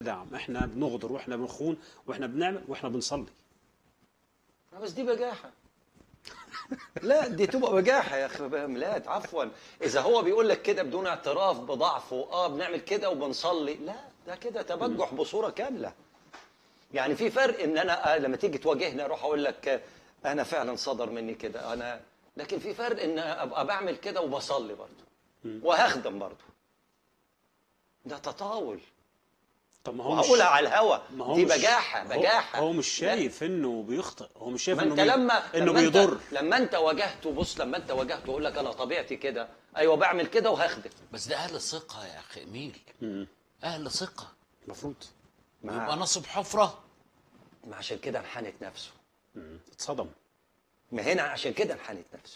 دعم احنا بنغدر واحنا بنخون واحنا بنعمل واحنا بنصلي بس دي بجاحه لا دي تبقى بجاحه يا اخي ميلاد عفوا اذا هو بيقول لك كده بدون اعتراف بضعفه اه بنعمل كده وبنصلي لا ده كده تبجح بصوره كامله يعني في فرق ان انا آه لما تيجي تواجهني اروح اقول لك آه، انا فعلا صدر مني كده انا لكن في فرق ان ابقى بعمل كده وبصلي برضه وهخدم برضه ده تطاول طب ما هو مش وهقولها على الهوا ما هو دي مش- بجاحه هو- بجاحه هو مش شايف انه بيخطئ هو مش شايف ما انه انت بي- لما انه لما انت- بيضر لما انت واجهته بص لما انت واجهته يقول لك انا طبيعتي كده ايوه بعمل كده وهخدم بس ده اهل ثقه يا اخي اميل مم. اهل ثقه المفروض يبقى نصب حفره ما عشان كده انحنت نفسه مم. اتصدم ما هنا عشان كده انحنت نفسه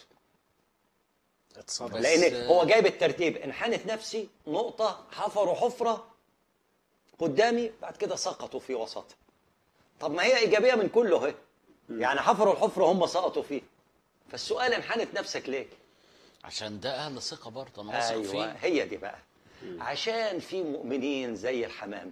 اتصدم بس- لان هو جايب الترتيب انحنت نفسي نقطه حفروا حفره قدامي بعد كده سقطوا في وسطها طب ما هي ايجابيه من كله اهي يعني حفروا الحفره هم سقطوا فيه فالسؤال انحنت نفسك ليه عشان ده اهل ثقه برضه انا واثق ايوه فيه هي دي بقى عشان في مؤمنين زي الحمام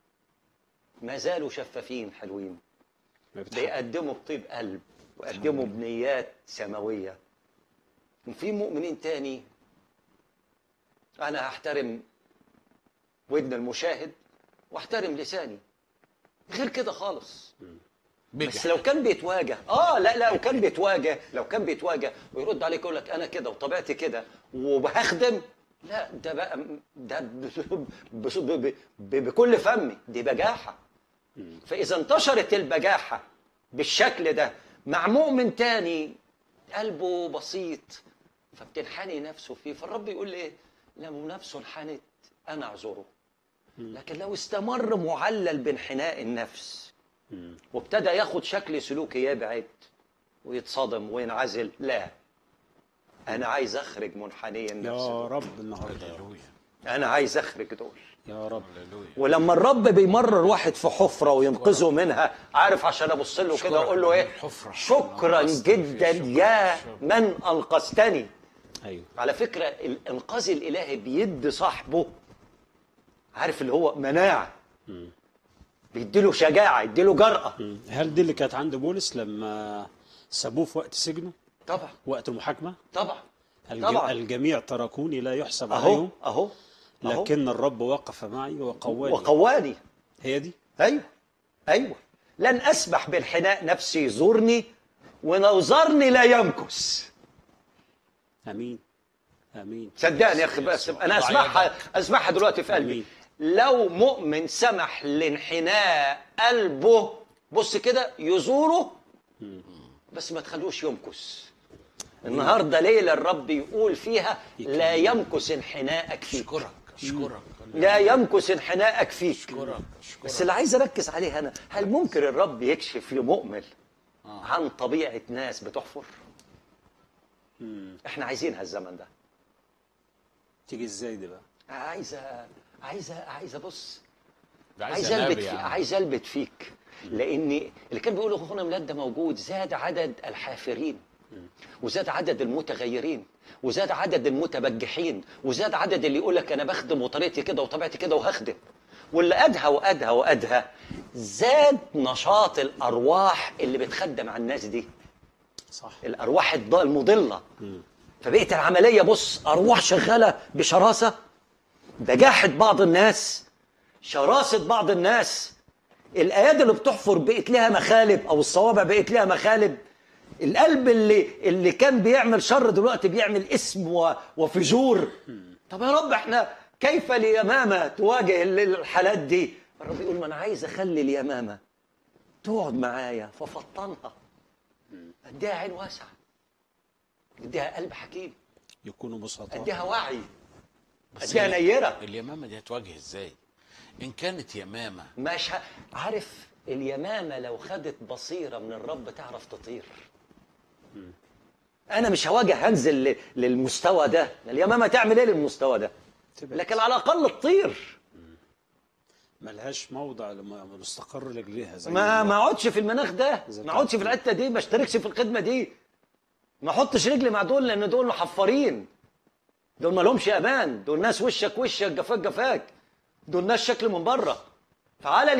ما زالوا شفافين حلوين ما بتحب. بيقدموا بطيب قلب ويقدموا بنيات سماويه وفي مؤمنين تاني انا هحترم ودن المشاهد واحترم لساني غير كده خالص بس بجح لو كان بيتواجه اه لا لا لو كان بيتواجه لو كان بيتواجه ويرد عليك يقول لك انا كده وطبيعتي كده وهخدم لا ده بقى ده ب- ب- ب- ب- بكل فمي دي بجاحه فاذا انتشرت البجاحه بالشكل ده مع مؤمن تاني قلبه بسيط فبتنحني نفسه فيه فالرب يقول لي ايه لو نفسه انحنت انا اعذره لكن لو استمر معلل بانحناء النفس وابتدى ياخد شكل سلوكي يبعد ويتصدم وينعزل لا انا عايز اخرج منحنيا النفس يا دول. رب النهارده يا رب. هللويا انا عايز اخرج دول يا رب هللويا ولما الرب بيمرر واحد في حفره وينقذه منها عارف عشان ابص له كده اقول له ايه الحفرة. شكرا أنقذتني. جدا شكراً. يا شكراً. من انقذتني ايوه على فكره الانقاذ الالهي بيدي صاحبه عارف اللي هو مناعه بيديله شجاعه يديله جرأه مم. هل دي اللي كانت عند بولس لما سابوه في وقت سجنه طبعا وقت المحاكمه طبعا الج... طبعا. الجميع تركوني لا يحسب اهو عليهم اهو أهو. لكن الرب وقف معي وقواني وقواني هي دي ايوه ايوه لن اسمح بانحناء نفسي يزورني ونوزرني لا يمكث امين امين صدقني يا اخي بس انا اسمعها اسمعها دلوقتي في قلبي أمين. لو مؤمن سمح لانحناء قلبه بص كده يزوره بس ما تخلوش يمكث النهارده ليله الرب يقول فيها لا يمكث انحناءك فيك اشكرك اشكرك لا يمكث انحناءك فيك اشكرك اشكرك بس اللي عايز اركز عليه انا هل ممكن الرب يكشف لمؤمن عن طبيعه ناس بتحفر احنا عايزينها الزمن ده تيجي ازاي دي بقى عايزه عايزه عايزه بص ده عايز عايز البت نبي فيك يعني عايز البت فيك لان اللي كان بيقول اخونا ميلاد ده موجود زاد عدد الحافرين وزاد عدد المتغيرين وزاد عدد المتبجحين وزاد عدد اللي يقول لك انا بخدم وطريقتي كده وطبيعتي كده وهخدم واللي ادهى وادهى وادهى زاد نشاط الارواح اللي بتخدم على الناس دي صح الارواح الض- المضله فبقت العمليه بص ارواح شغاله بشراسه بجاحه بعض الناس شراسه بعض الناس الايادي اللي بتحفر بقت لها مخالب او الصوابع بقت لها مخالب القلب اللي اللي كان بيعمل شر دلوقتي بيعمل اسم و- وفجور طب يا رب احنا كيف اليمامه تواجه ال- الحالات دي الرب يقول ما انا عايز اخلي اليمامه تقعد معايا ففطنها اديها عين واسعه اديها قلب حكيم يكونوا بسطاء اديها وعي بس اديها ال- نيره اليمامه دي هتواجه ازاي ان كانت يمامه مش ه... عارف اليمامه لو خدت بصيره من الرب تعرف تطير انا مش هواجه هنزل ل... للمستوى ده اليمامه تعمل ايه للمستوى ده تبعد. لكن على الاقل تطير ملهاش موضع لما مستقر رجليها زي ما ما اقعدش في المناخ ده إذا ما اقعدش في كان- الحته دي ما اشتركش في الخدمه دي ما احطش رجلي مع دول لان دول محفرين دول ما لهمش امان دول ناس وشك وشك جفاك جفاك دول ناس شكل من بره تعالى